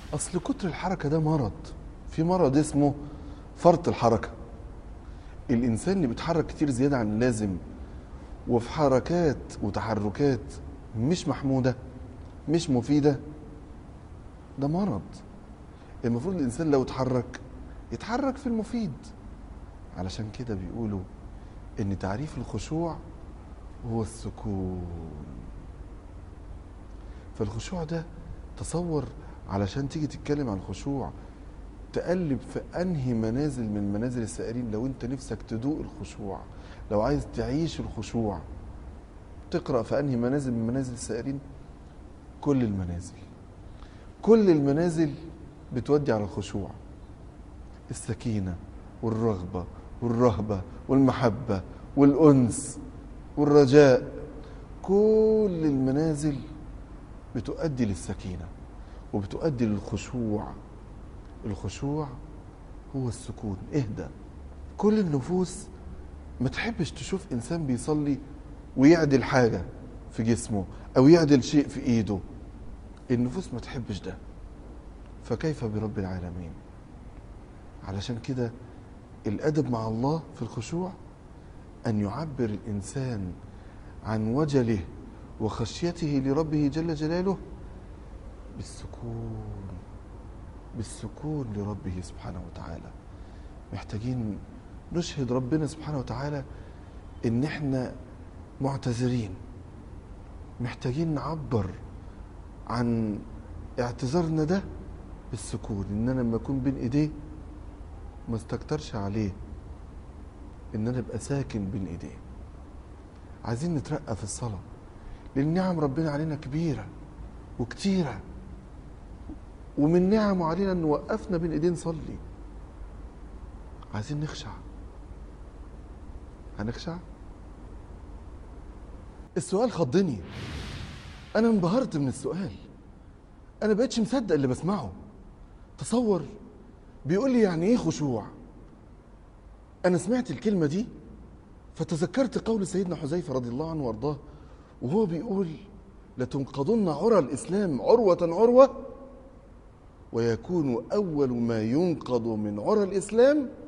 اصل كتر الحركه ده مرض في مرض اسمه فرط الحركه الانسان اللي بيتحرك كتير زياده عن اللازم وفي حركات وتحركات مش محموده مش مفيده ده مرض المفروض الانسان لو اتحرك يتحرك في المفيد علشان كده بيقولوا ان تعريف الخشوع هو السكون فالخشوع ده تصور علشان تيجي تتكلم عن الخشوع تقلب في انهي منازل من منازل السائرين لو انت نفسك تدوق الخشوع لو عايز تعيش الخشوع تقرا في انهي منازل من منازل السائرين كل المنازل كل المنازل بتودي على الخشوع السكينه والرغبه والرهبه والمحبه والانس والرجاء كل المنازل بتؤدي للسكينه وبتؤدي للخشوع الخشوع هو السكون اهدى كل النفوس ما تحبش تشوف انسان بيصلي ويعدل حاجه في جسمه او يعدل شيء في ايده النفوس ما تحبش ده فكيف برب العالمين علشان كده الادب مع الله في الخشوع ان يعبر الانسان عن وجله وخشيته لربه جل جلاله بالسكون بالسكون لربه سبحانه وتعالى محتاجين نشهد ربنا سبحانه وتعالى ان احنا معتذرين محتاجين نعبر عن اعتذارنا ده بالسكون ان انا لما اكون بين ايديه ما استكترش عليه ان انا ابقى ساكن بين ايديه عايزين نترقى في الصلاه لان نعم ربنا علينا كبيره وكتيره ومن نعمه علينا ان وقفنا بين ايديه نصلي عايزين نخشع هنخشع السؤال خضني انا انبهرت من السؤال انا بقيتش مصدق اللي بسمعه تصور بيقول لي يعني ايه خشوع انا سمعت الكلمه دي فتذكرت قول سيدنا حذيفه رضي الله عنه وارضاه وهو بيقول لتنقضن عرى الاسلام عروه عروه ويكون اول ما ينقض من عرى الاسلام